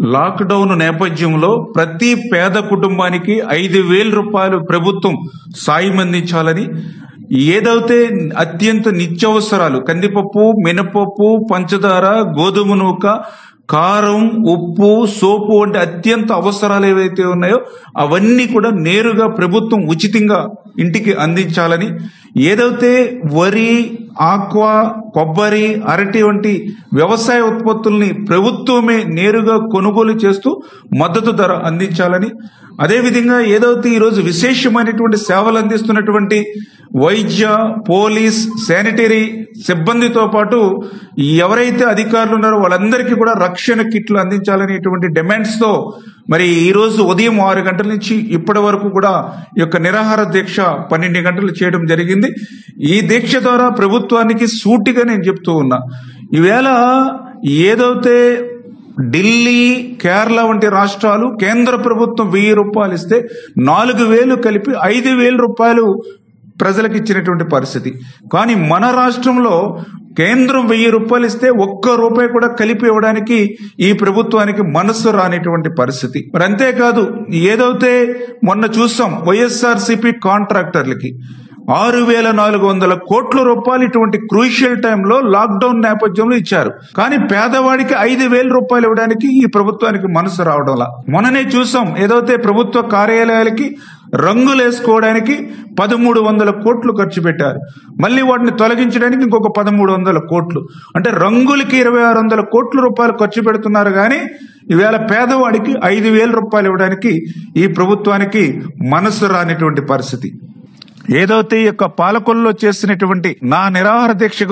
lockdown నేపథ్యంలో ప్రతి పేద కుటుంబానికి ఐదు వేల రూపాయలు ప్రభుత్వం సాయం అందించాలని ఏదైతే అత్యంత నిత్యావసరాలు కందిపప్పు మినపప్పు పంచదార గోధుమ నూక కారం ఉప్పు సోపు వంటి అత్యంత అవసరాలు ఏవైతే ఉన్నాయో అవన్నీ కూడా నేరుగా ప్రభుత్వం ఉచితంగా ఇంటికి అందించాలని ఏదైతే వరి ఆక్వా కొబ్బరి అరటి వంటి వ్యవసాయ ఉత్పత్తుల్ని ప్రభుత్వమే నేరుగా కొనుగోలు చేస్తూ మద్దతు ధర అందించాలని అదేవిధంగా ఏదైతే ఈరోజు విశేషమైనటువంటి సేవలు అందిస్తున్నటువంటి వైద్య పోలీస్ శానిటరీ సిబ్బందితో పాటు ఎవరైతే అధికారులు ఉన్నారో వాళ్ళందరికీ కూడా రక్షణ కిట్లు అందించాలనేటువంటి డిమాండ్స్ తో మరి ఈ రోజు ఉదయం ఆరు గంటల నుంచి ఇప్పటి వరకు కూడా ఈ యొక్క నిరాహార దీక్ష పన్నెండు గంటలు చేయడం జరిగింది ఈ దీక్ష ద్వారా ప్రభుత్వానికి సూటిగా నేను చెప్తూ ఉన్నా ఈవేళ ఏదైతే ఢిల్లీ కేరళ వంటి రాష్ట్రాలు కేంద్ర ప్రభుత్వం వెయ్యి రూపాయలు ఇస్తే నాలుగు వేలు కలిపి ఐదు వేల రూపాయలు ప్రజలకు ఇచ్చినటువంటి పరిస్థితి కానీ మన రాష్ట్రంలో కేంద్రం వెయ్యి రూపాయలు ఇస్తే ఒక్క రూపాయి కూడా కలిపి ఇవ్వడానికి ఈ ప్రభుత్వానికి మనస్సు రానిటువంటి పరిస్థితి మరి అంతేకాదు ఏదైతే మొన్న చూసాం వైఎస్ఆర్ సిపి కాంట్రాక్టర్లకి ఆరు వేల నాలుగు వందల కోట్ల రూపాయలు ఇటువంటి క్రూషియల్ టైంలో లాక్డౌన్ నేపథ్యంలో ఇచ్చారు కానీ పేదవాడికి ఐదు వేల రూపాయలు ఇవ్వడానికి ఈ ప్రభుత్వానికి మనసు రావడంలా మొన్ననే చూసాం ఏదైతే ప్రభుత్వ కార్యాలయాలకి రంగులు వేసుకోవడానికి పదమూడు వందల కోట్లు ఖర్చు పెట్టారు మళ్ళీ వాటిని తొలగించడానికి ఇంకొక పదమూడు వందల కోట్లు అంటే రంగులకి ఇరవై ఆరు వందల కోట్ల రూపాయలు ఖర్చు పెడుతున్నారు కానీ ఈవేళ పేదవాడికి ఐదు వేల రూపాయలు ఇవ్వడానికి ఈ ప్రభుత్వానికి మనసు రానిటువంటి పరిస్థితి ఏదైతే ఈ యొక్క పాలకొల్లో చేసినటువంటి నా నిరాహార దీక్షకు